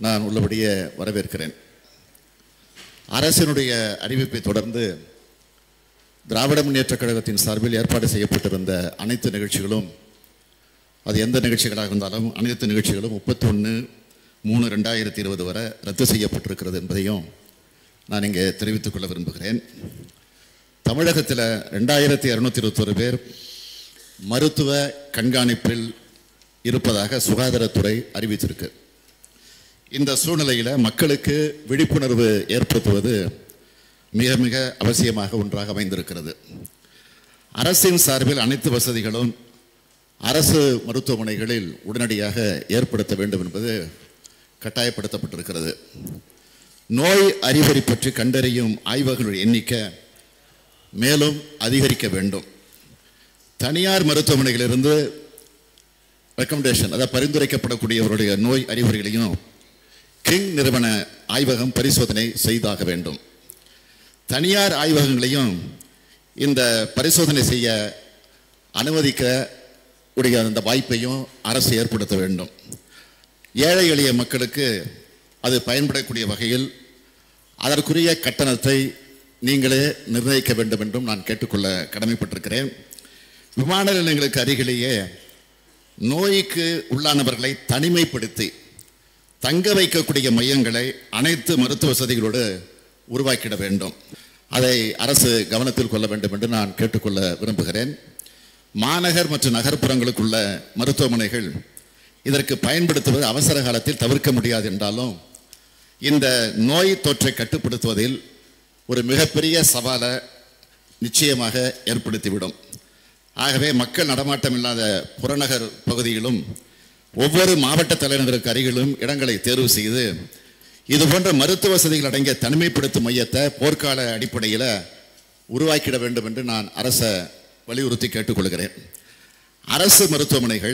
நான் உள்ளபடியே வரவேற்கிறேன் அரசினுடைய அறிவிப்பை தொடர்ந்து திராவிட முன்னேற்றக் கழகத்தின் சார்பில் ஏற்பாடு செய்யப்பட்டிருந்த அனைத்து நிகழ்ச்சிகளும் அது எந்த நிகழ்ச்சிகளாக இருந்தாலும் அனைத்து நிகழ்ச்சிகளும் முப்பத்தொன்று மூணு ரெண்டாயிரத்தி இருபது வரை ரத்து செய்யப்பட்டிருக்கிறது என்பதையும் நான் இங்கே தெரிவித்துக் கொள்ள விரும்புகிறேன் தமிழகத்தில் ரெண்டாயிரத்தி இரநூத்தி இருபத்தொரு பேர் மருத்துவ கண்காணிப்பில் இருப்பதாக சுகாதாரத்துறை அறிவித்திருக்கு இந்த சூழ்நிலையில் மக்களுக்கு விழிப்புணர்வு ஏற்படுத்துவது மிக மிக அவசியமாக ஒன்றாக அமைந்திருக்கிறது அரசின் சார்பில் அனைத்து வசதிகளும் அரசு மருத்துவமனைகளில் உடனடியாக ஏற்படுத்த வேண்டும் என்பது கட்டாயப்படுத்தப்பட்டிருக்கிறது நோய் அறிகுறி பற்றி கண்டறியும் ஆய்வகங்களுடைய எண்ணிக்கை மேலும் அதிகரிக்க வேண்டும் தனியார் மருத்துவமனைகளிலிருந்து ரெக்கமெண்டேஷன் அதாவது பரிந்துரைக்கப்படக்கூடியவருடைய நோய் அறிகுறிகளையும் கிங் நிறுவன ஆய்வகம் பரிசோதனை செய்தாக வேண்டும் தனியார் ஆய்வகங்களையும் இந்த பரிசோதனை செய்ய அனுமதிக்க உடைய அந்த வாய்ப்பையும் அரசு ஏற்படுத்த வேண்டும் ஏழை எளிய மக்களுக்கு அது பயன்படக்கூடிய வகையில் அதற்குரிய கட்டணத்தை நீங்களே நிர்ணயிக்க வேண்டும் என்றும் நான் கேட்டுக்கொள்ள கடமைப்பட்டிருக்கிறேன் விமான நிலையங்களுக்கு அருகிலேயே நோய்க்கு உள்ளானவர்களை தனிமைப்படுத்தி தங்க வைக்கக்கூடிய மையங்களை அனைத்து மருத்துவ வசதிகளோடு உருவாக்கிட வேண்டும் அதை அரசு கவனத்தில் கொள்ள வேண்டும் என்று நான் கேட்டுக்கொள்ள விரும்புகிறேன் மாநகர் மற்றும் நகர்ப்புறங்களுக்குள்ள மருத்துவமனைகள் இதற்கு பயன்படுத்துவது அவசர காலத்தில் தவிர்க்க முடியாது என்றாலும் இந்த நோய் தொற்றை கட்டுப்படுத்துவதில் ஒரு மிகப்பெரிய சவாலை நிச்சயமாக ஏற்படுத்திவிடும் ஆகவே மக்கள் நடமாட்டம் இல்லாத புறநகர் பகுதியிலும் ஒவ்வொரு மாவட்ட தலைநகருக்கு அருகிலும் இடங்களை தேர்வு செய்து இது போன்ற மருத்துவ வசதிகள் அடங்கிய தனிமைப்படுத்தும் மையத்தை போர்க்கால அடிப்படையில் உருவாக்கிட வேண்டும் என்று நான் அரசை வலியுறுத்தி கேட்டுக்கொள்கிறேன் அரசு மருத்துவமனைகள்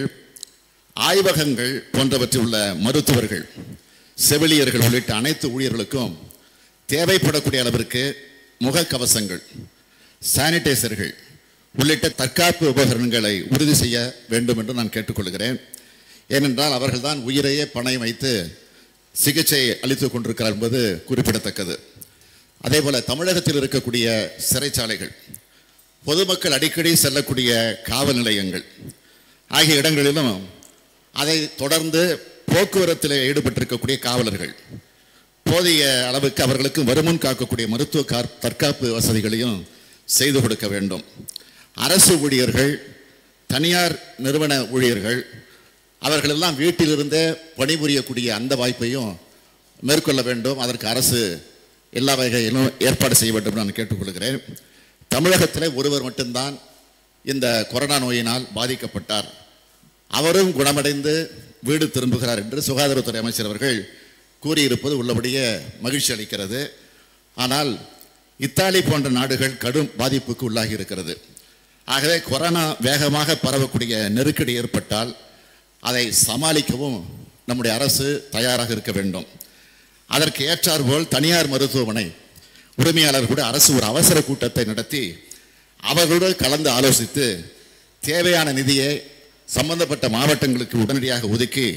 ஆய்வகங்கள் போன்றவற்றில் உள்ள மருத்துவர்கள் செவிலியர்கள் உள்ளிட்ட அனைத்து ஊழியர்களுக்கும் தேவைப்படக்கூடிய அளவிற்கு முகக்கவசங்கள் சானிடைசர்கள் உள்ளிட்ட தற்காப்பு உபகரணங்களை உறுதி செய்ய வேண்டும் என்று நான் கேட்டுக்கொள்கிறேன் ஏனென்றால் அவர்கள்தான் உயிரையே பணயம் வைத்து சிகிச்சை அளித்துக் கொண்டிருக்கிறார் என்பது குறிப்பிடத்தக்கது அதே போல தமிழகத்தில் இருக்கக்கூடிய சிறைச்சாலைகள் பொதுமக்கள் அடிக்கடி செல்லக்கூடிய காவல் நிலையங்கள் ஆகிய இடங்களிலும் அதை தொடர்ந்து போக்குவரத்தில் ஈடுபட்டிருக்கக்கூடிய காவலர்கள் போதிய அளவுக்கு அவர்களுக்கு வருமுன் காக்கக்கூடிய மருத்துவ கார் தற்காப்பு வசதிகளையும் செய்து கொடுக்க வேண்டும் அரசு ஊழியர்கள் தனியார் நிறுவன ஊழியர்கள் அவர்களெல்லாம் வீட்டிலிருந்தே பணிபுரியக்கூடிய அந்த வாய்ப்பையும் மேற்கொள்ள வேண்டும் அதற்கு அரசு எல்லா வகையிலும் ஏற்பாடு செய்ய வேண்டும் நான் கேட்டுக்கொள்கிறேன் தமிழகத்தில் ஒருவர் மட்டும்தான் இந்த கொரோனா நோயினால் பாதிக்கப்பட்டார் அவரும் குணமடைந்து வீடு திரும்புகிறார் என்று சுகாதாரத்துறை அமைச்சர் அவர்கள் கூறியிருப்பது உள்ளபடியே மகிழ்ச்சி அளிக்கிறது ஆனால் இத்தாலி போன்ற நாடுகள் கடும் பாதிப்புக்கு உள்ளாகி இருக்கிறது ஆகவே கொரோனா வேகமாக பரவக்கூடிய நெருக்கடி ஏற்பட்டால் அதை சமாளிக்கவும் நம்முடைய அரசு தயாராக இருக்க வேண்டும் அதற்கு ஏற்றாற்போல் தனியார் மருத்துவமனை உரிமையாளர் கூட அரசு ஒரு அவசர கூட்டத்தை நடத்தி அவர்களோடு கலந்து ஆலோசித்து தேவையான நிதியை சம்பந்தப்பட்ட மாவட்டங்களுக்கு உடனடியாக ஒதுக்கி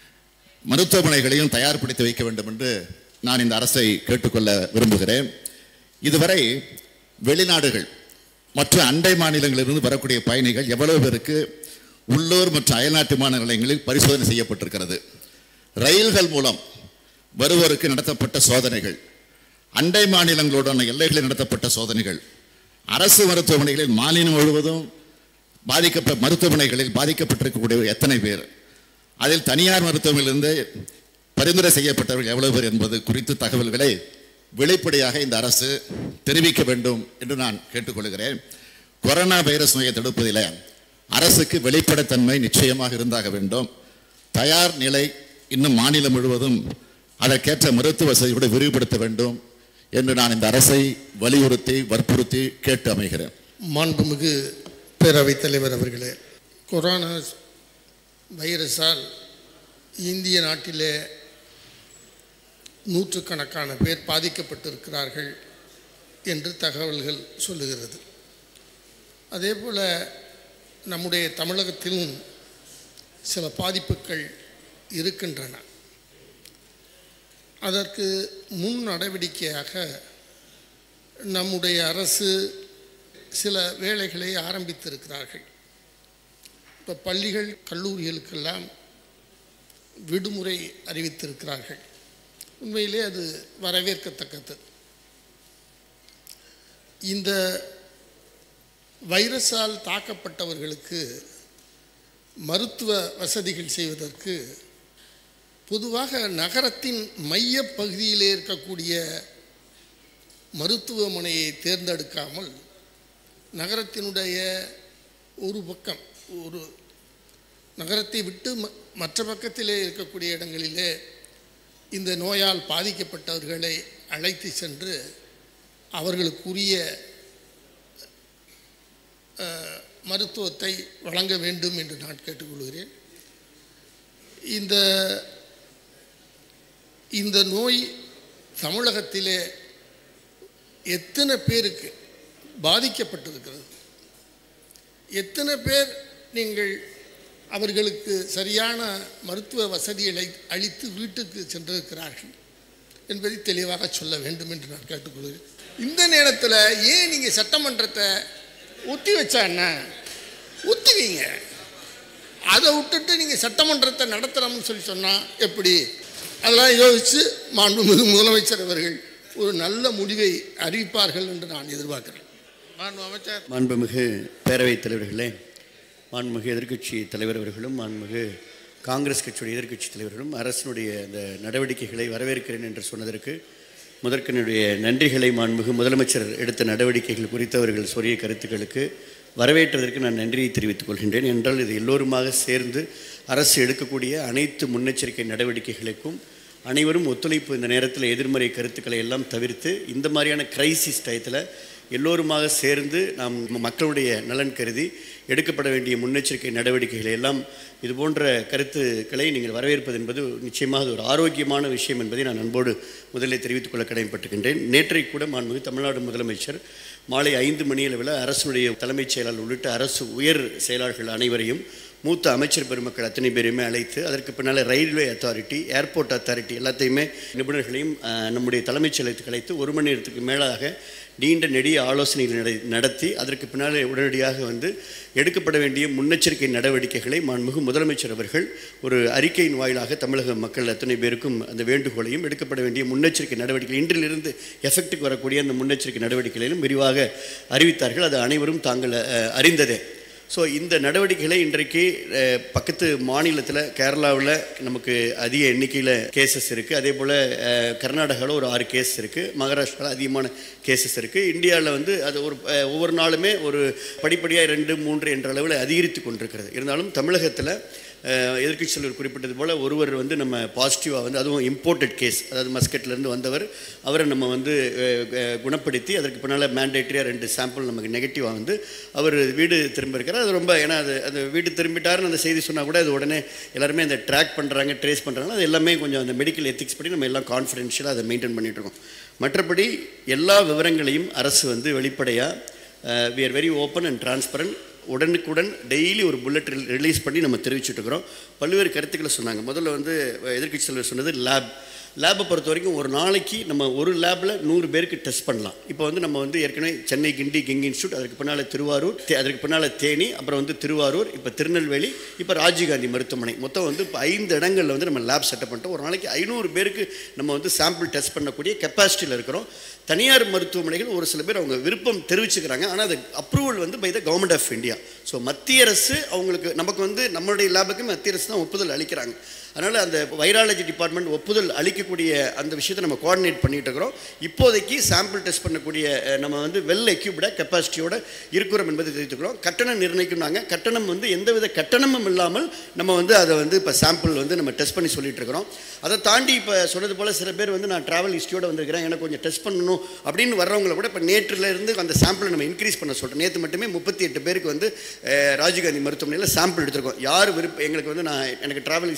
மருத்துவமனைகளையும் தயார்படுத்தி வைக்க வேண்டும் என்று நான் இந்த அரசை கேட்டுக்கொள்ள விரும்புகிறேன் இதுவரை வெளிநாடுகள் மற்ற அண்டை மாநிலங்களிலிருந்து வரக்கூடிய பயணிகள் எவ்வளவு பேருக்கு உள்ளூர் மற்றும் அயல்நாட்டு மாநில நிலையங்களில் பரிசோதனை செய்யப்பட்டிருக்கிறது ரயில்கள் மூலம் வருவோருக்கு நடத்தப்பட்ட சோதனைகள் அண்டை மாநிலங்களுடன் எல்லைகளில் நடத்தப்பட்ட சோதனைகள் அரசு மருத்துவமனைகளில் மாநிலம் முழுவதும் பாதிக்கப்ப மருத்துவமனைகளில் பாதிக்கப்பட்டிருக்கக்கூடிய எத்தனை பேர் அதில் தனியார் மருத்துவமனையிலிருந்து பரிந்துரை செய்யப்பட்டவர்கள் எவ்வளவு பேர் என்பது குறித்து தகவல்களை வெளிப்படையாக இந்த அரசு தெரிவிக்க வேண்டும் என்று நான் கேட்டுக்கொள்கிறேன் கொரோனா வைரஸ் நோயை தடுப்பதில் அரசுக்கு வெளிப்படைத்தன்மை நிச்சயமாக இருந்தாக வேண்டும் தயார் நிலை இன்னும் மாநிலம் முழுவதும் அதற்கேற்ற மருத்துவ வசதியோடு விரிவுபடுத்த வேண்டும் என்று நான் இந்த அரசை வலியுறுத்தி வற்புறுத்தி கேட்டு அமைகிறேன் மாண்புமிகு பேரவைத் தலைவர் அவர்களே கொரோனா வைரஸால் இந்திய நாட்டிலே நூற்றுக்கணக்கான பேர் பாதிக்கப்பட்டிருக்கிறார்கள் என்று தகவல்கள் சொல்லுகிறது அதே போல் நம்முடைய தமிழகத்திலும் சில பாதிப்புகள் இருக்கின்றன அதற்கு முன் நடவடிக்கையாக நம்முடைய அரசு சில வேலைகளை ஆரம்பித்திருக்கிறார்கள் இப்போ பள்ளிகள் கல்லூரிகளுக்கெல்லாம் விடுமுறை அறிவித்திருக்கிறார்கள் உண்மையிலே அது வரவேற்கத்தக்கது இந்த வைரஸால் தாக்கப்பட்டவர்களுக்கு மருத்துவ வசதிகள் செய்வதற்கு பொதுவாக நகரத்தின் மைய பகுதியிலே இருக்கக்கூடிய மருத்துவமனையை தேர்ந்தெடுக்காமல் நகரத்தினுடைய ஒரு பக்கம் ஒரு நகரத்தை விட்டு ம- மற்ற பக்கத்திலே இருக்கக்கூடிய இடங்களிலே இந்த நோயால் பாதிக்கப்பட்டவர்களை அழைத்து சென்று அவர்களுக்குரிய அஹ், மருத்துவத்தை வழங்க வேண்டும் என்று நான் கேட்டுக்கொள்கிறேன் இந்த இந்த நோய் தமிழகத்திலே எத்தனை பேருக்கு பாதிக்கப்பட்டிருக்கிறது எத்தனை பேர் நீங்கள் அவர்களுக்கு சரியான மருத்துவ வசதிகளை அளித்து வீட்டுக்கு சென்றிருக்கிறார்கள் என்பதை தெளிவாக சொல்ல வேண்டும் என்று நான் கேட்டுக்கொள்கிறேன் இந்த நேரத்தில் ஏன் நீங்கள் சட்டமன்றத்தை ஒத்தி வச்சா என்ன ஒத்துவீங்க அதை விட்டுட்டு நீங்கள் சட்டமன்றத்தை நடத்துகிறோம்னு சொல்லி சொன்னால் எப்படி அதெல்லாம் யோசித்து மாண்புமிகு முதலமைச்சர் அவர்கள் ஒரு நல்ல முடிவை அறிவிப்பார்கள் என்று நான் எதிர்பார்க்கிறேன் மாண்பு அமைச்சர் மாண்புமிகு பேரவைத் தலைவர்களே மாண்புமிகு எதிர்க்கட்சி தலைவர் அவர்களும் மாண்புமிகு காங்கிரஸ் கட்சியுடைய எதிர்க்கட்சி தலைவர்களும் அரசினுடைய இந்த நடவடிக்கைகளை வரவேற்கிறேன் என்று சொன்னதற்கு முதற்கனுடைய நன்றிகளை மாண்புமிகு முதலமைச்சர் எடுத்த நடவடிக்கைகள் குறித்து அவர்கள் சொல்லிய கருத்துக்களுக்கு வரவேற்றதற்கு நான் நன்றியை தெரிவித்துக் கொள்கின்றேன் என்றால் இது எல்லோருமாக சேர்ந்து அரசு எடுக்கக்கூடிய அனைத்து முன்னெச்சரிக்கை நடவடிக்கைகளுக்கும் அனைவரும் ஒத்துழைப்பு இந்த நேரத்தில் எதிர்மறை கருத்துக்களை எல்லாம் தவிர்த்து இந்த மாதிரியான கிரைசிஸ் டயத்தில் எல்லோருமாக சேர்ந்து நாம் மக்களுடைய நலன் கருதி எடுக்கப்பட வேண்டிய முன்னெச்சரிக்கை நடவடிக்கைகளை எல்லாம் இது போன்ற கருத்துக்களை நீங்கள் வரவேற்பது என்பது நிச்சயமாக அது ஒரு ஆரோக்கியமான விஷயம் என்பதை நான் அன்போடு முதலில் தெரிவித்துக் கொள்ள கடமைப்பட்டிருக்கின்றேன் நேற்றை கூட மாண்புமிகு தமிழ்நாடு முதலமைச்சர் மாலை ஐந்து மணி அளவில் அரசுடைய தலைமைச் செயலாளர் உள்ளிட்ட அரசு உயர் செயலாளர்கள் அனைவரையும் மூத்த அமைச்சர் பெருமக்கள் அத்தனை பேரையுமே அழைத்து அதற்கு பின்னால் ரயில்வே அத்தாரிட்டி ஏர்போர்ட் அத்தாரிட்டி எல்லாத்தையுமே நிபுணர்களையும் அஹ், நம்முடைய தலைமைச் செயலகத்துக்கு அழைத்து ஒரு மணி நேரத்துக்கு மேலாக நீண்ட நெடிய ஆலோசனைகள் நட நடத்தி அதற்கு பின்னால் உடனடியாக வந்து எடுக்கப்பட வேண்டிய முன்னெச்சரிக்கை நடவடிக்கைகளை மாண்புமிகு முதலமைச்சர் அவர்கள் ஒரு அறிக்கையின் வாயிலாக தமிழக மக்கள் அத்தனை பேருக்கும் அந்த வேண்டுகோளையும் எடுக்கப்பட வேண்டிய முன்னெச்சரிக்கை நடவடிக்கை இன்றிலிருந்து எஃபெக்ட்டுக்கு வரக்கூடிய அந்த முன்னெச்சரிக்கை நடவடிக்கைகளிலும் விரிவாக அறிவித்தார்கள் அது அனைவரும் தாங்கள் அஹ், அறிந்ததே ஸோ இந்த நடவடிக்கைகளை இன்றைக்கு அஹ், பக்கத்து மாநிலத்தில் கேரளாவில் நமக்கு அதிக எண்ணிக்கையில் கேசஸ் இருக்குது அதே போல் கர்நாடகாவில் ஒரு ஆறு கேஸ் இருக்குது மகாராஷ்டிராவில் அதிகமான கேசஸ் இருக்குது இந்தியாவில் வந்து அது ஒரு அஹ், ஒவ்வொரு நாளுமே ஒரு படிப்படியாக ரெண்டு மூன்று என்ற அளவில் அதிகரித்து கொண்டிருக்கிறது இருந்தாலும் தமிழகத்தில் எதிர்க்கட்சி தலைவர் குறிப்பிட்டது போல் ஒருவர் வந்து நம்ம பாசிட்டிவாக வந்து அதுவும் இம்போர்ட்டட் கேஸ் அதாவது மஸ்கட்லேருந்து வந்தவர் அவரை நம்ம வந்து அஹ், அஹ், குணப்படுத்தி அதற்கு பின்னால் மேண்டேட்டரியாக ரெண்டு சாம்பிள் நமக்கு நெகட்டிவாக வந்து அவர் வீடு திரும்ப இருக்கிறார் அது ரொம்ப ஏன்னா அது அது வீடு திரும்பிட்டாருன்னு அந்த செய்தி சொன்னால் கூட அது உடனே எல்லாருமே அந்த ட்ராக் பண்ணுறாங்க ட்ரேஸ் பண்ணுறாங்க அது எல்லாமே கொஞ்சம் அந்த மெடிக்கல் எத்திக்ஸ் படி நம்ம எல்லாம் கான்ஃபிடென்ஷியலாக அதை மெயின்டைன் பண்ணிட்டு இருக்கோம் மற்றபடி எல்லா விவரங்களையும் அரசு வந்து வெளிப்படையாக we are very open and transparent உடனுக்குடன் டெய்லி ஒரு புல்லட் ரிலீஸ் பண்ணி நம்ம தெரிவிச்சுட்டு இருக்கிறோம் பல்வேறு கருத்துக்களை சொன்னாங்க முதல்ல வந்து எதிர்க்கட்சி தலைவர் சொன்னது லேப் லேபை பொறுத்த வரைக்கும் ஒரு நாளைக்கு நம்ம ஒரு லேபில் நூறு பேருக்கு டெஸ்ட் பண்ணலாம் இப்போ வந்து நம்ம வந்து ஏற்கனவே சென்னை கிண்டி கிங் இன்ஸ்டியூட் அதுக்கு பின்னால் திருவாரூர் தே- அதுக்கு பின்னால் தேனி அப்புறம் வந்து திருவாரூர் இப்போ திருநெல்வேலி இப்போ ராஜீவ்காந்தி மருத்துவமனை மொத்தம் வந்து இப்போ ஐந்து இடங்களில் வந்து நம்ம லேப் செட்டப் பண்ணிட்டோம் ஒரு நாளைக்கு ஐநூறு பேருக்கு நம்ம வந்து சாம்பிள் டெஸ்ட் பண்ணக்கூடிய கெப்பாசிட்டியில் இருக்கிறோம் தனியார் மருத்துவமனைகள் ஒரு சில பேர் அவங்க விருப்பம் தெரிவிச்சுக்கிறாங்க ஆனால் அது அப்ரூவல் வந்து by the government of India so மத்திய அரசு அவங்களுக்கு நமக்கு வந்து நம்மளுடைய லேபுக்கு மத்திய அரசு தான் ஒப்புதல் அளிக்கிறாங்க அதனால் அந்த வைராலஜி டிபார்ட்மெண்ட் ஒப்புதல் அளிக்கக்கூடிய அந்த விஷயத்தை நம்ம கோஆர்டினேட் பண்ணிட்டு இருக்கிறோம் இப்போதைக்கு சாம்பிள் டெஸ்ட் பண்ணக்கூடிய அஹ், நம்ம வந்து வெல் எக்யூப்டாக கெப்பாசிட்டியோட இருக்கிறோம் என்பதை தெரிவித்துக்கிறோம் கட்டணம் நிர்ணயிக்கிறாங்க கட்டணம் வந்து எந்தவித கட்டணமும் இல்லாமல் நம்ம வந்து அதை வந்து இப்போ சாம்பிள் வந்து நம்ம டெஸ்ட் பண்ணி சொல்லிட்டு இருக்கிறோம் அதை தாண்டி இப்போ சொன்னது போல் சில பேர் வந்து நான் ட்ராவல் ஹிஸ்ட்ரியோட வந்திருக்கிறேன் எனக்கு கொஞ்சம் டெஸ்ட் பண்ணணும் அப்படின்னு வர்றவங்கள கூட இப்போ நேற்றுல இருந்து அந்த சாம்பிளை நம்ம இன்க்ரீஸ் பண்ண சொல்கிறோம் நேற்று மட்டுமே முப்பத்தி எட்டு பேருக்கு வந்து அஹ், ராஜீவ்காந்தி மருத்துவமனையில் சாம்பிள் எடுத்திருக்கோம் யார் விருப்பம் எங்களுக்கு வந்து நான் எனக்கு ட்ராவல் ஹிஸ்ட்ரி இருக்குது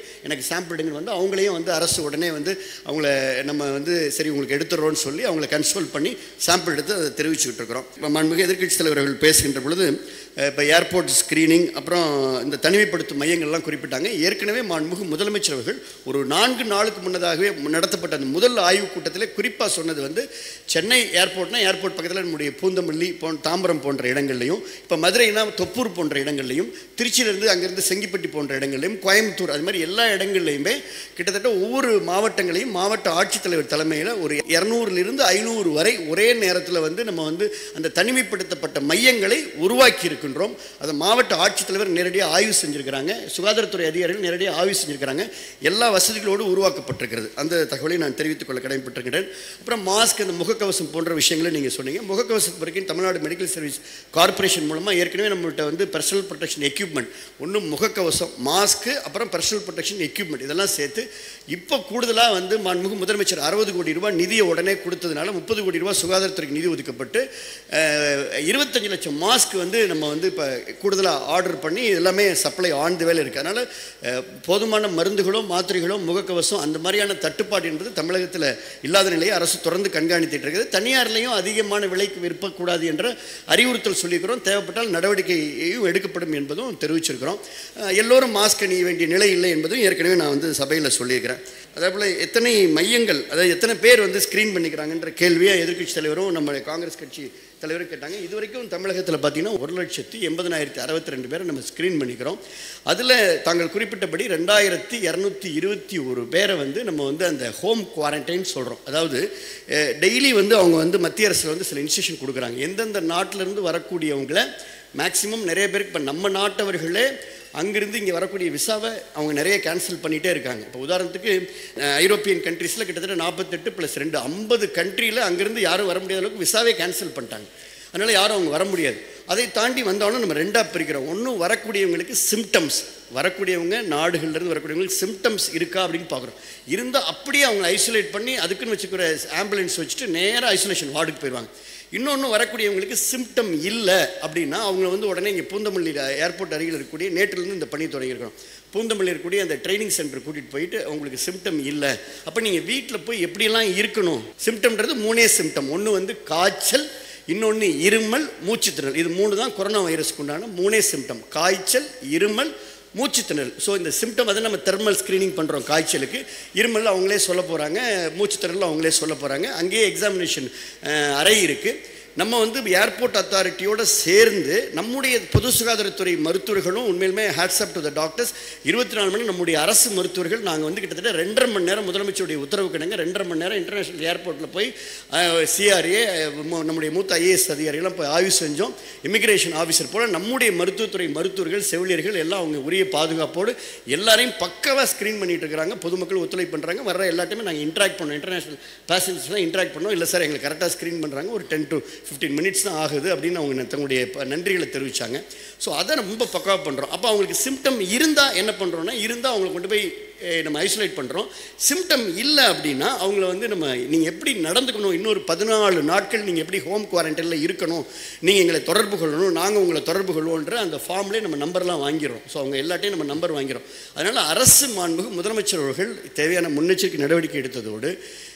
எனக்கு சாம்பிள் எடுங்க வந்து அவங்களையும் வந்து அரசு உடனே வந்து அவங்கள நம்ம வந்து சரி உங்களுக்கு எடுத்துடுறோம்னு சொல்லி அவங்கள கன்சல்ட் பண்ணி சாம்பிள் எடுத்து அதை தெரிவிச்சுக்கிட்டு இருக்கிறோம் இப்போ மாண்புமிகு எதிர்க்கட்சி தலைவர்கள் பேசுகின்ற பொழுது இப்போ ஏர்போர்ட் ஸ்க்ரீனிங் அப்புறம் இந்த தனிமைப்படுத்தும் மையங்கள்லாம் குறிப்பிட்டாங்க ஏற்கனவே மாண்புமிகு முதலமைச்சர் அவர்கள் ஒரு நான்கு நாளுக்கு முன்னதாகவே நடத்தப்பட்ட அந்த முதல் ஆய்வுக் கூட்டத்தில் குறிப்பாக சொன்னது வந்து சென்னை ஏர்போர்ட்னா ஏர்போர்ட் பக்கத்தில் நம்முடைய பூந்தமல்லி போன் தாம்பரம் போன்ற இடங்கள்லையும் இப்போ மதுரைனா தொப்பூர் போன்ற இடங்கள்லையும் திருச்சியிலேருந்து அங்கேருந்து செங்கிப்பட்டி போன்ற இடங்கள்லையும் கோயம்புத்தூர் அது மாதிரி எல்லா இடங்கள்லையுமே கிட்டத்தட்ட ஒவ்வொரு மாவட்டங்களையும் மாவட்ட ஆட்சித்தலைவர் தலைமையில் ஒரு இரநூறுலேருந்து ஐநூறு வரை ஒரே நேரத்தில் வந்து நம்ம வந்து அந்த தனிமைப்படுத்தப்பட்ட மையங்களை உருவாக்கி இருக்கின்றோம் அதை மாவட்ட ஆட்சித்தலைவர் நேரடியாக ஆய்வு செஞ்சுருக்கிறாங்க சுகாதாரத்துறை அதிகாரிகள் நேரடியாக ஆய்வு செஞ்சுருக்கிறாங்க எல்லா வசதிகளோடு உருவாக்கப்பட்டிருக்கிறது அந்த தகவலை நான் தெரிவித்துக் கொள்ள கடமைப்பட்டிருக்கிறேன் அப்புறம் மாஸ்க் அந்த முகக்கவசம் போன்ற விஷயங்களை நீங்கள் சொன்னீங்க முகக்கவசம் வரைக்கும் தமிழ்நாடு மெடிக்கல் சர்வீஸ் கார்ப்பரேஷன் மூலமாக ஏற்கனவே நம்மள்ட்ட வந்து பர்சனல் ப்ரொடெக்ஷன் எக்யூப்மெண்ட் ஒன்று முகக்கவசம் மாஸ்க்கு அப்புறம் பர்சனல் ப்ரொடெக்ஷன் எக்யூப்மெண்ட் இதெல்லாம் சேர்த்து இப்போ கூடுதலாக வந்து மாண்புமிகு முதலமைச்சர் அறுபது கோடி ரூபாய் நிதியை உடனே கொடுத்ததுனால முப்பது கோடி ரூபாய் சுகாதாரத்துறைக்கு நிதி ஒதுக்கப்பட்டு அஹ், இருபத்தஞ்சு லட்சம் மாஸ்க் வந்து நம்ம வந்து இப்போ கூடுதலாக ஆர்டர் பண்ணி எல்லாமே சப்ளை ஆன் தி வேலை இருக்குது அதனால் அஹ், போதுமான மருந்துகளோ மாத்திரைகளோ முகக்கவசம் அந்த மாதிரியான தட்டுப்பாடு என்பது தமிழகத்தில் இல்லாத நிலையை அரசு தொடர்ந்து கண்காணித்துட்டு இருக்குது தனியார்லையும் அதிகமான விலைக்கு விற்பக்கூடாது என்ற அறிவுறுத்தல் சொல்லியிருக்கிறோம் தேவைப்பட்டால் நடவடிக்கையும் எடுக்கப்படும் என்பதும் தெரிவிச்சிருக்கிறோம் அஹ், எல்லோரும் மாஸ்க் அணிய வேண்டிய நிலை இல்லை என்பதும் ஏற்கனவே நான் வந்து சபையில் சொல்லியிருக்கிறேன் அதே போல் எத்தனை மையங்கள் அதாவது எத்தனை பேர் வந்து ஸ்க்ரீன் பண்ணிக்கிறாங்கன்ற கேள்வியை எதிர்க்கட்சி தலைவரும் நம்முடைய காங்கிரஸ் கட்சி தலைவரும் கேட்டாங்க இது வரைக்கும் தமிழகத்தில் பார்த்தீங்கன்னா ஒரு லட்சத்தி எண்பதனாயிரத்தி அறுபத்தி ரெண்டு பேரை நம்ம ஸ்க்ரீன் பண்ணிக்கிறோம் அதில் தாங்கள் குறிப்பிட்டபடி ரெண்டாயிரத்தி இரநூத்தி இருபத்தி ஒரு பேரை வந்து நம்ம வந்து அந்த ஹோம் குவாரண்டைன் சொல்கிறோம் அதாவது டெய்லி வந்து அவங்க வந்து மத்திய அரசில் வந்து சில இன்ஸ்ட்ரக்ஷன் கொடுக்குறாங்க எந்தெந்த நாட்டிலேருந்து வரக்கூடியவங்கள மேக்ஸிமம் நிறைய பேருக்கு இப்போ நம்ம நாட்டவர்களே அங்கிருந்து இங்கே வரக்கூடிய விசாவை அவங்க நிறைய கேன்சல் பண்ணிகிட்டே இருக்காங்க இப்போ உதாரணத்துக்கு அஹ், ஐரோப்பியன் கண்ட்ரீஸில் கிட்டத்தட்ட நாற்பத்தெட்டு ப்ளஸ் ரெண்டு ஐம்பது கண்ட்ரியில் அங்கிருந்து யாரும் வர முடியாத அளவுக்கு விசாவே கேன்சல் பண்ணிட்டாங்க அதனால் யாரும் அவங்க வர முடியாது அதை தாண்டி வந்தாலும் நம்ம ரெண்டாக பிரிக்கிறோம் ஒன்றும் வரக்கூடியவங்களுக்கு சிம்டம்ஸ் வரக்கூடியவங்க நாடுகள்லேருந்து வரக்கூடியவங்களுக்கு சிம்டம்ஸ் இருக்கா அப்படின்னு பார்க்குறோம் இருந்தால் அப்படியே அவங்க ஐசோலேட் பண்ணி அதுக்குன்னு வச்சுக்கிற ஆம்புலன்ஸ் வச்சுட்டு நேராக ஐசோலேஷன் வார்டுக்கு போயிடுவாங்க இன்னொன்று வரக்கூடியவங்களுக்கு சிம்டம் இல்லை அப்படின்னா அவங்க வந்து உடனே இங்கே பூந்தமல்லி ஏர்போர்ட் அருகில் இருக்கக்கூடிய நேற்றிலிருந்து இந்த பணி தொடங்கியிருக்கணும் பூந்தமல்லி இருக்கக்கூடிய அந்த ட்ரைனிங் சென்டர் கூட்டிகிட்டு போயிட்டு அவங்களுக்கு சிம்டம் இல்லை அப்போ நீங்கள் வீட்டில் போய் எப்படியெல்லாம் இருக்கணும் சிம்டம்ன்றது மூணே சிம்டம் ஒன்று வந்து காய்ச்சல் இன்னொன்று இருமல் மூச்சுத்திணறல் இது மூணு தான் கொரோனா வைரஸ்க்கு உண்டான மூணே சிம்டம் காய்ச்சல் இருமல் மூச்சுத்திணறல் ஸோ இந்த சிம்டம் அதை நம்ம தெர்மல் ஸ்க்ரீனிங் பண்ணுறோம் காய்ச்சலுக்கு இருமல் அவங்களே சொல்ல போகிறாங்க மூச்சுத்திணறல் அவங்களே சொல்ல போகிறாங்க அங்கேயே எக்ஸாமினேஷன் அறை இருக்குது நம்ம வந்து ஏர்போர்ட் அத்தாரிட்டியோட சேர்ந்து நம்முடைய பொது சுகாதாரத்துறை மருத்துவர்களும் உண்மையிலுமே ஹேட்ஸ்அப் டு த டாக்டர்ஸ் இருபத்தி நாலு மணி நம்முடைய அரசு மருத்துவர்கள் நாங்கள் வந்து கிட்டத்தட்ட ரெண்டரை மணி நேரம் முதலமைச்சருடைய உத்தரவு கிடங்க ரெண்டரை மணி நேரம் இன்டர்நேஷனல் ஏர்போர்ட்டில் போய் சிஆர்ஏ நம்முடைய மூத்த ஐஏஎஸ் அதிகாரிகள்லாம் போய் ஆய்வு செஞ்சோம் இமிகிரேஷன் ஆஃபீஸர் போல் நம்முடைய மருத்துவத்துறை மருத்துவர்கள் செவிலியர்கள் எல்லாம் அவங்க உரிய பாதுகாப்போடு எல்லாரையும் பக்கவாக ஸ்க்ரீன் பண்ணிட்டு இருக்கிறாங்க பொதுமக்கள் ஒத்துழைப்பு பண்ணுறாங்க வர்ற எல்லாத்தையுமே நாங்கள் இன்ட்ராக்ட் பண்ணோம் இன்டர்நேஷனல் பேசஞ்சர்ஸ்லாம் இன்ட்ராக்ட் பண்ணோம் இல்லை சார் எங்களுக்கு கரெக்டாக ஸ்க்ரீன் பண்ணுறாங்க ஒரு டென் டு ஃபிஃப்டீன் மினிட்ஸ் தான் ஆகுது அப்படின்னு அவங்க தங்களுடைய ப- நன்றிகளை தெரிவித்தாங்க ஸோ அதை ரொம்ப பக்காவாக பண்ணுறோம் அப்போ அவங்களுக்கு சிம்டம் இருந்தால் என்ன பண்ணுறோன்னா இருந்தால் அவங்களை கொண்டு போய் eh, நம்ம ஐசோலேட் பண்ணுறோம் சிம்டம் இல்லை அப்படின்னா அவங்கள வந்து நம்ம நீங்கள் எப்படி நடந்துக்கணும் இன்னொரு பதினாலு நாட்கள் நீங்கள் எப்படி ஹோம் குவாரண்டைனில் இருக்கணும் நீங்கள் எங்களை தொடர்பு கொள்ளணும் நாங்கள் உங்களை தொடர்பு கொள்வோன்ற அந்த ஃபார்ம்லேயே நம்ம நம்பர்லாம் வாங்கிடுறோம் ஸோ அவங்க எல்லாட்டையும் நம்ம நம்பர் வாங்கிறோம் அதனால் அரசு மாண்புக்கு முதலமைச்சர் அவர்கள் தேவையான முன்னெச்சரிக்கை நடவடிக்கை எடுத்ததோடு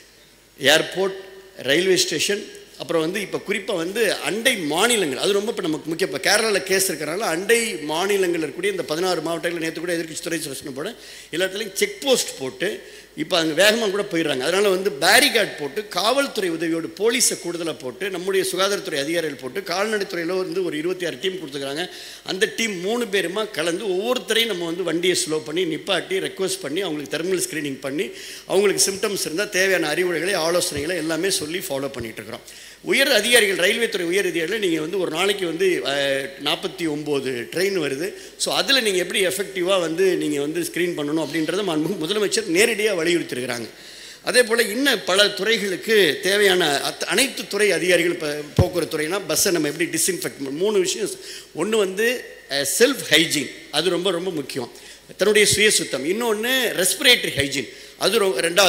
ஏர்போர்ட் ரயில்வே ஸ்டேஷன் அப்புறம் வந்து இப்போ குறிப்பாக வந்து அண்டை மாநிலங்கள் அது ரொம்ப இப்போ நமக்கு முக்கியம் இப்போ கேரளாவில் கேஸ் இருக்கிறனால அண்டை மாநிலங்கள் இருக்கக்கூடிய இந்த பதினாறு மாவட்டங்களில் நேற்று கூட எதிர்க்கட்சி துறை சொன்ன போட எல்லா இடத்துலையும் செக் போஸ்ட் போட்டு இப்போ அங்கே வேகமாக கூட போயிடுறாங்க அதனால் வந்து பேரிகார்ட் போட்டு காவல்துறை உதவியோடு போலீஸை கூடுதலாக போட்டு நம்முடைய சுகாதாரத்துறை அதிகாரிகள் போட்டு கால்நடைத்துறையில் வந்து ஒரு இருபத்தி ஆறு டீம் கொடுத்துருக்காங்க அந்த டீம் மூணு பேருமா கலந்து ஒவ்வொருத்தரையும் நம்ம வந்து வண்டியை ஸ்லோ பண்ணி நிப்பாட்டி ரெக்வஸ்ட் பண்ணி அவங்களுக்கு தெர்மல் ஸ்க்ரீனிங் பண்ணி அவங்களுக்கு சிம்டம்ஸ் இருந்தால் தேவையான அறிவுரைகளை ஆலோசனைகளை எல்லாமே சொல்லி ஃபாலோ பண்ணிட்டு இருக்கிறோம் உயர் அதிகாரிகள் ரயில்வே துறை உயர் அதிகாரிகள் நீங்கள் வந்து ஒரு நாளைக்கு வந்து நாற்பத்தி ஒம்பது ட்ரெயின் வருது ஸோ அதில் நீங்கள் எப்படி எஃபெக்டிவாக வந்து நீங்கள் வந்து ஸ்க்ரீன் பண்ணணும் அப்படின்றத மாண்புமிகு முதலமைச்சர் நேரடியாக வலியுறுத்தியிருக்கிறாங்க அதே போல் இன்னும் பல துறைகளுக்கு தேவையான அத் அனைத்து துறை அதிகாரிகள் இப்போ போக்குவரத்து துறைனா பஸ்ஸை நம்ம எப்படி டிஸ்இன்ஃபெக்ட் மூணு விஷயம் ஒன்று வந்து செல்ஃப் ஹைஜீன் அது ரொம்ப ரொம்ப முக்கியம் தன்னுடைய சுய சுத்தம் இன்னொன்று ரெஸ்பிரேட்டரி ஹைஜீன் அது ரொ ரெண்டாவது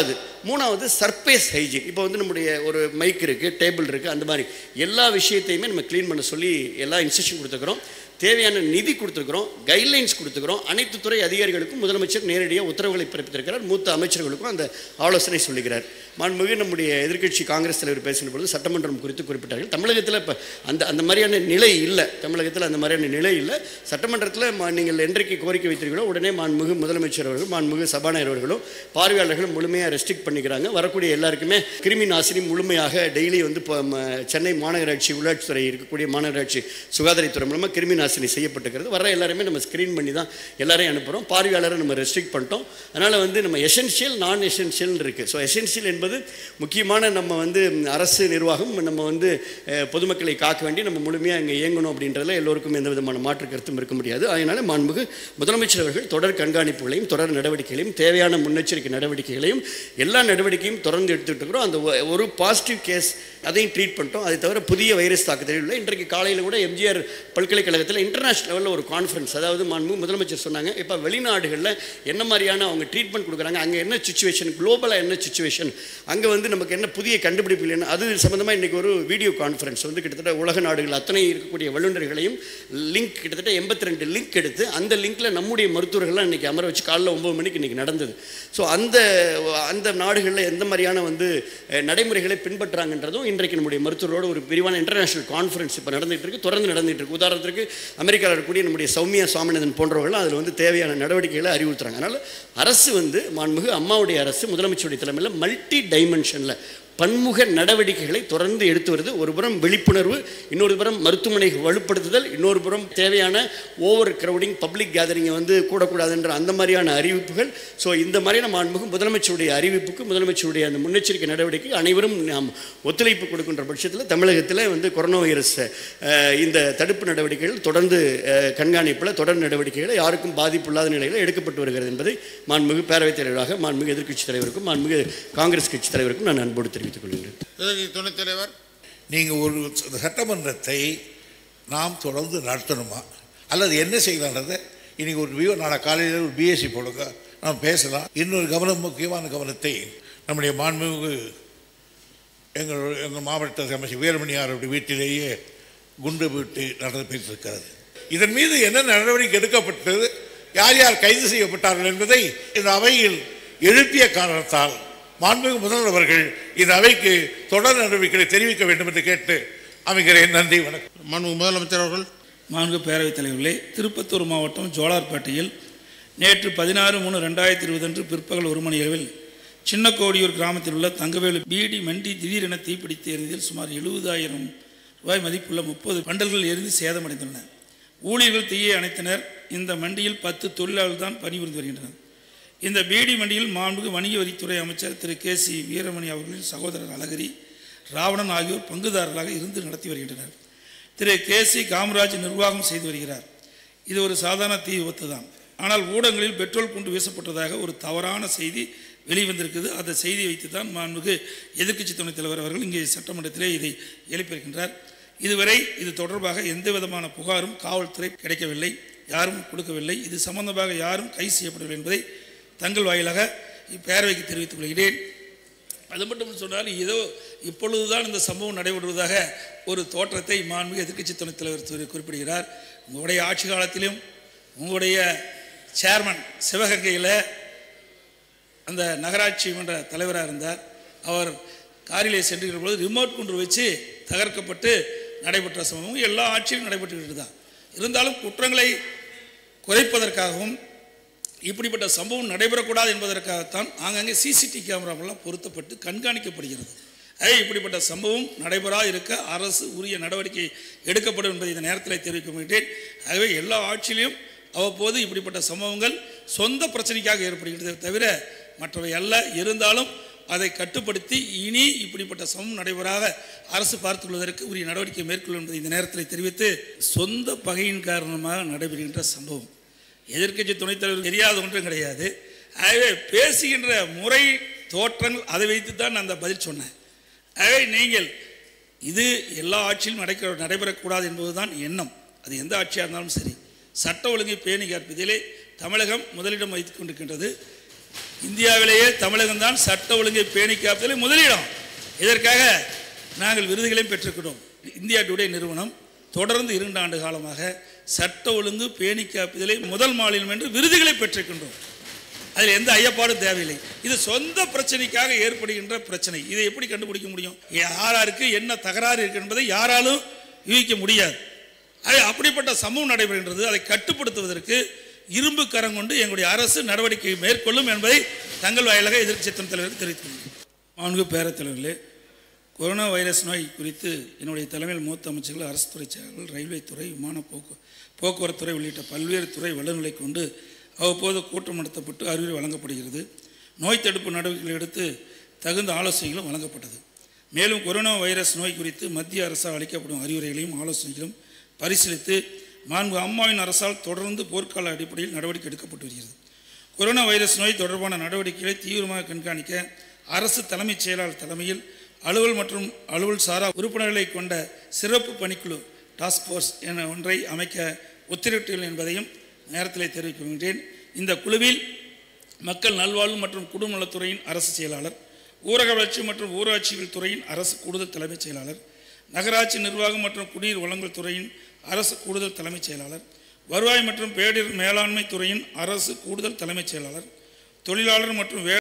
மூணாவது சர்பேஸ் ஹைஜீன் இப்போ வந்து நம்முடைய ஒரு மைக் இருக்குது டேபிள் இருக்குது அந்த மாதிரி எல்லா விஷயத்தையுமே நம்ம க்ளீன் பண்ண சொல்லி எல்லா இன்ஸ்ட்ரக்ஷன் கொடுத்துருக்குறோம் தேவையான நிதி கொடுத்துருக்குறோம் கைட்லைன்ஸ் கொடுத்துருக்குறோம் அனைத்து துறை அதிகாரிகளுக்கும் முதலமைச்சர் நேரடியாக உத்தரவுகளை பிறப்பித்திருக்கிறார் மூத்த அமைச்சர்களுக்கும் அந்த ஆலோசனை சொல்லுகிறார் மாண்புமிகு நம்முடைய எதிர்க்கட்சி காங்கிரஸ் தலைவர் பேசின பொழுது சட்டமன்றம் குறித்து குறிப்பிட்டார்கள் தமிழகத்தில் இப்போ அந்த அந்த மாதிரியான நிலை இல்லை தமிழகத்தில் அந்த மாதிரியான நிலை இல்லை சட்டமன்றத்தில் மா- நீங்கள் என்றைக்கு கோரிக்கை வைத்தீர்களோ உடனே மாண்புமிகு முதலமைச்சர் அவர்கள் மாண்புமிகு சபாநாயகர் அவர்களும் பார்வையாளர்களும் முழுமையாக ரெஸ்ட்ரிக்ட் பண்ணிக்கிறாங்க வரக்கூடிய எல்லாருக்குமே கிருமி நாசினி முழுமையாக டெய்லி வந்து இப்போ ம- சென்னை மாநகராட்சி உள்ளாட்சித்துறை இருக்கக்கூடிய மாநகராட்சி சுகாதாரத்துறை மூலமாக கிருமி நாசினி செய்யப்பட்டுக்கிறது வர எல்லாருமே நம்ம ஸ்க்ரீன் பண்ணி தான் எல்லாரையும் அனுப்புகிறோம் பார்வையாளரை நம்ம ரெஸ்ட்ரிக்ட் பண்ணிட்டோம் அதனால் வந்து நம்ம எசென்ஷியல் நான் எசென்ஷியல் இருக்குது ஸோ எசென்ஷியல் என்பது முக்கியமான நம்ம வந்து அரசு நிர்வாகம் நம்ம வந்து அஹ், பொதுமக்களை காக்க வேண்டி நம்ம முழுமையாக இங்கே இயங்கணும் அப்படின்றதுல எல்லோருக்கும் எந்த விதமான மாற்று கருத்தும் இருக்க முடியாது அதனால் மாண்புமிகு முதலமைச்சர் அவர்கள் தொடர் கண்காணிப்புகளையும் தொடர் நடவடிக்கைகளையும் தேவையான முன்னெச்சரிக்கை நடவடிக்கைகளையும் எல்லா நடவடிக்கையும் தொடர்ந்து எடுத்துக்கிட்டு இருக்கிறோம் அந்த ஒ- ஒரு பாசிட்டிவ் கேஸ் அதையும் ட்ரீட் பண்ணிட்டோம் அதை தவிர புதிய வைரஸ் தாக்குதல் இல்லை இன்றைக்கு காலையில் கூட எம்ஜிஆர் பல்கலைக்கழகத்தில் இன்டர்நேஷனல் லெவலில் ஒரு கான்ஃபரன்ஸ் அதாவது மாண்பு முதலமைச்சர் சொன்னாங்க இப்போ வெளிநாடுகளில் என்ன மாதிரியான அவங்க ட்ரீட்மெண்ட் கொடுக்குறாங்க அங்கே என்ன சுச்சுவேஷன் குளோபலாக என்ன சுச்சுவேஷன் அங்கே வந்து நமக்கு என்ன புதிய கண்டுபிடிப்பு என்ன அது சம்மந்தமாக இன்றைக்கி ஒரு வீடியோ கான்ஃபரன்ஸ் வந்து கிட்டத்தட்ட உலக நாடுகள் அத்தனை இருக்கக்கூடிய வல்லுநர்களையும் லிங்க் கிட்டத்தட்ட எண்பத்தி ரெண்டு லிங்க் எடுத்து அந்த லிங்க்ல நம்முடைய மருத்துவர்கள்லாம் இன்றைக்கி அமர வச்சு காலைல ஒம்பது மணிக்கு இன்றைக்கி நடந்தது ஸோ அந்த அந்த நாடுகளில் எந்த மாதிரியான வந்து அஹ், நடைமுறைகளை பின்பற்றாங்கன்றதும் இன்றைக்கு நம்முடைய மருத்துவரோட ஒரு விரிவான இன்டர்நேஷனல் கான்ஃபரன்ஸ் இப்போ நடந்துகிட்டு இருக்கு தொடர்ந்து நடந்துகிட்டு இருக்கு உதாரணத்திற்கு அமெரிக்காவில் இருக்கக்கூடிய நம்முடைய சௌமியா சுவாமிநாதன் போன்றவர்கள்லாம் அதில் வந்து தேவையான நடவடிக்கைகளை அறிவுறுத்துறாங்க அதனால் அரசு வந்து மாண்புமிகு அம்மாவுடைய அரசு முதலமைச்சருடைய தலைமையில் மல்டி டைமென்ஷனில் பன்முக நடவடிக்கைகளை தொடர்ந்து எடுத்து வருது ஒரு புறம் விழிப்புணர்வு இன்னொரு புறம் மருத்துவமனை வலுப்படுத்துதல் இன்னொரு புறம் தேவையான ஓவர் கிரௌடிங் பப்ளிக் கேதரிங்கை வந்து கூடக்கூடாதுன்ற அந்த மாதிரியான அறிவிப்புகள் ஸோ இந்த மாதிரியான மாண்புமிகு முதலமைச்சருடைய அறிவிப்புக்கு முதலமைச்சருடைய அந்த முன்னெச்சரிக்கை நடவடிக்கை அனைவரும் நாம் ஒத்துழைப்பு கொடுக்கின்ற பட்சத்தில் தமிழகத்தில் வந்து கொரோனா வைரஸ் அஹ், இந்த தடுப்பு நடவடிக்கைகள் தொடர்ந்து அஹ், கண்காணிப்பில் தொடர் நடவடிக்கைகள் யாருக்கும் பாதிப்பு இல்லாத நிலையில் எடுக்கப்பட்டு வருகிறது என்பதை மாண்புமிகு பேரவைத் தலைவராக மாண்புமிகு எதிர்க்கட்சி தலைவருக்கும் மாண்புமிகு காங்கிரஸ் கட்சி தலைவருக்கும் நான் அன்போடு தெரிவித்துக் கொள்கிறேன் எதிர்க்கட்சி துணைத் தலைவர் நீங்கள் ஒரு சட்டமன்றத்தை நாம் தொடர்ந்து நடத்தணுமா அல்லது என்ன செய்யலான்றதை இன்னைக்கு ஒரு விவோ நாளை காலையில் ஒரு பிஎஸ்சி போடுங்க நாம் பேசலாம் இன்னொரு கவனம் முக்கியமான கவனத்தை நம்முடைய மாண்புமிகு எங்கள் எங்கள் மாவட்ட அமைச்சர் வீரமணியாருடைய வீட்டிலேயே குண்டு வீட்டு நடந்திருக்கிறது இதன் மீது என்ன நடவடிக்கை எடுக்கப்பட்டது யார் யார் கைது செய்யப்பட்டார்கள் என்பதை இந்த அவையில் எழுப்பிய காரணத்தால் மாண்புமிகு முதல்வர் அவர்கள் இந்த அவைக்கு தொடர் நடவடிக்கைகளை தெரிவிக்க வேண்டும் என்று கேட்டு அமைகிறேன் நன்றி வணக்கம் மாண்பு முதலமைச்சர் அவர்கள் மாண்பு பேரவைத் தலைவர்களே திருப்பத்தூர் மாவட்டம் ஜோலார்பேட்டையில் நேற்று பதினாறு மூணு ரெண்டாயிரத்தி இருபது அன்று பிற்பகல் ஒரு மணி அளவில் சின்னக்கோடியூர் கிராமத்தில் உள்ள தங்கவேலு பீடி மண்டி திடீரென தீப்பிடித்து எரிந்ததில் சுமார் எழுபதாயிரம் ரூபாய் மதிப்புள்ள முப்பது பண்டல்கள் எரிந்து சேதமடைந்துள்ளன ஊழியர்கள் தீயை அணைத்தனர் இந்த மண்டியில் பத்து தொழிலாளர்கள் தான் பணிபுரிந்து வருகின்றனர் இந்த பீடி மண்டியில் மாண்புகு வணிக வரித்துறை அமைச்சர் திரு கே சி வீரமணி அவர்களின் சகோதரர் அழகிரி ராவணன் ஆகியோர் பங்குதாரர்களாக இருந்து நடத்தி வருகின்றனர் திரு கே சி காமராஜ் நிர்வாகம் செய்து வருகிறார் இது ஒரு சாதாரண தீ விபத்து தான் ஆனால் ஊடகங்களில் பெட்ரோல் குண்டு வீசப்பட்டதாக ஒரு தவறான செய்தி வெளிவந்திருக்குது அந்த செய்தியை வைத்து தான் மாண்புமிகு எதிர்க்கட்சி துணைத் தலைவர் அவர்கள் இங்கே சட்டமன்றத்திலே இதை எழுப்பியிருக்கின்றார் இதுவரை இது தொடர்பாக எந்த விதமான புகாரும் காவல்துறை கிடைக்கவில்லை யாரும் கொடுக்கவில்லை இது சம்பந்தமாக யாரும் கைது செய்யப்படவில்லை என்பதை தங்கள் வாயிலாக இப்பேரவைக்கு தெரிவித்துக் கொள்கிறேன் அது மட்டும் சொன்னால் ஏதோ இப்பொழுதுதான் இந்த சம்பவம் நடைபெறுவதாக ஒரு தோற்றத்தை மாண்புமிகு எதிர்க்கட்சி துணைத் தலைவர் திரு குறிப்பிடுகிறார் உங்களுடைய ஆட்சி காலத்திலும் உங்களுடைய சேர்மன் சிவகங்கையில் அந்த நகராட்சி மன்ற தலைவராக இருந்தார் அவர் காரிலே சென்றுகிற பொழுது ரிமோட் குன்று வச்சு தகர்க்கப்பட்டு நடைபெற்ற சம்பவம் எல்லா ஆட்சியிலும் நடைபெற்றுக்கிட்டு தான் இருந்தாலும் குற்றங்களை குறைப்பதற்காகவும் இப்படிப்பட்ட சம்பவம் நடைபெறக்கூடாது என்பதற்காகத்தான் ஆங்காங்கே சிசிடி கேமராவெல்லாம் பொருத்தப்பட்டு கண்காணிக்கப்படுகிறது ஆகவே இப்படிப்பட்ட சம்பவம் நடைபெறாது இருக்க அரசு உரிய நடவடிக்கை எடுக்கப்படும் என்பதை இந்த நேரத்தில் தெரிவிக்க மாட்டேன் ஆகவே எல்லா ஆட்சியிலும் அவ்வப்போது இப்படிப்பட்ட சம்பவங்கள் சொந்த பிரச்சனைக்காக ஏற்படுகிறது தவிர மற்றவை அல்ல இருந்தாலும் அதை கட்டுப்படுத்தி இனி இப்படிப்பட்ட சமம் நடைபெறாத அரசு பார்த்துக் கொள்வதற்கு உரிய நடவடிக்கை மேற்கொள்ளும் என்பதை இந்த நேரத்தில் தெரிவித்து சொந்த பகையின் காரணமாக நடைபெறுகின்ற சம்பவம் எதிர்க்கட்சி துணைத் தலைவர் தெரியாத ஒன்றும் கிடையாது ஆகவே பேசுகின்ற முறை தோற்றங்கள் அதை வைத்து தான் நான் அந்த பதில் சொன்னேன் ஆகவே நீங்கள் இது எல்லா ஆட்சியிலும் நடக்க நடைபெறக்கூடாது என்பதுதான் எண்ணம் அது எந்த ஆட்சியாக இருந்தாலும் சரி சட்ட ஒழுங்கை பேணி காப்பதிலே தமிழகம் முதலிடம் வைத்துக் கொண்டிருக்கின்றது இந்தியாவிலேயே தமிழகம்தான் சட்ட ஒழுங்கை பேணி காப்பதில் முதலிடம் இதற்காக நாங்கள் விருதுகளையும் பெற்றிருக்கிறோம் இந்தியா டுடே நிறுவனம் தொடர்ந்து இரண்டு ஆண்டு காலமாக சட்ட ஒழுங்கு பேணி காப்பதிலே முதல் மாநிலம் என்று விருதுகளை பெற்றிருக்கின்றோம் அதில் எந்த ஐயப்பாடும் தேவையில்லை இது சொந்த பிரச்சனைக்காக ஏற்படுகின்ற பிரச்சனை இதை எப்படி கண்டுபிடிக்க முடியும் யாராருக்கு என்ன தகராறு இருக்கு என்பதை யாராலும் யூகிக்க முடியாது அது அப்படிப்பட்ட சம்பவம் நடைபெறுகின்றது அதை கட்டுப்படுத்துவதற்கு இரும்பு கரம் கொண்டு எங்களுடைய அரசு நடவடிக்கை மேற்கொள்ளும் என்பதை தங்கள் வாயிலாக எதிர்க்கட்சி தலைவர் தெரிவித்துள்ளேன் மாண்பு பேரவைத் தலைவர்களே கொரோனா வைரஸ் நோய் குறித்து என்னுடைய தலைமையில் மூத்த அமைச்சர்கள் அரசு துறை செயலர்கள் ரயில்வே துறை விமான போக்கு போக்குவரத்து துறை உள்ளிட்ட பல்வேறு துறை வல்லுநர்களை கொண்டு அவ்வப்போது கூட்டம் நடத்தப்பட்டு அறிவுரை வழங்கப்படுகிறது நோய் தடுப்பு நடவடிக்கைகள் எடுத்து தகுந்த ஆலோசனைகளும் வழங்கப்பட்டது மேலும் கொரோனா வைரஸ் நோய் குறித்து மத்திய அரசால் அளிக்கப்படும் அறிவுரைகளையும் ஆலோசனைகளும் பரிசீலித்து மாண்பு அம்மாவின் அரசால் தொடர்ந்து போர்க்கால அடிப்படையில் நடவடிக்கை எடுக்கப்பட்டு வருகிறது கொரோனா வைரஸ் நோய் தொடர்பான நடவடிக்கைகளை தீவிரமாக கண்காணிக்க அரசு தலைமைச் செயலாளர் தலைமையில் அலுவல் மற்றும் அலுவல் சாரா உறுப்பினர்களை கொண்ட சிறப்பு பணிக்குழு டாஸ்க் ஃபோர்ஸ் என ஒன்றை அமைக்க உத்தரவிட்டுள்ளேன் என்பதையும் நேரத்தில் தெரிவிக்கின்றேன் இந்த குழுவில் மக்கள் நல்வாழ்வு மற்றும் குடும்ப நலத்துறையின் அரசு செயலாளர் ஊரக வளர்ச்சி மற்றும் ஊராட்சிகள் துறையின் அரசு கூடுதல் தலைமைச் செயலாளர் நகராட்சி நிர்வாகம் மற்றும் குடிநீர் வழங்கல் துறையின் அரசு கூடுதல் தலைமைச் செயலாளர் வருவாய் மற்றும் பேரிடர் மேலாண்மை துறையின் அரசு கூடுதல் தலைமைச் செயலாளர் தொழிலாளர் மற்றும் வே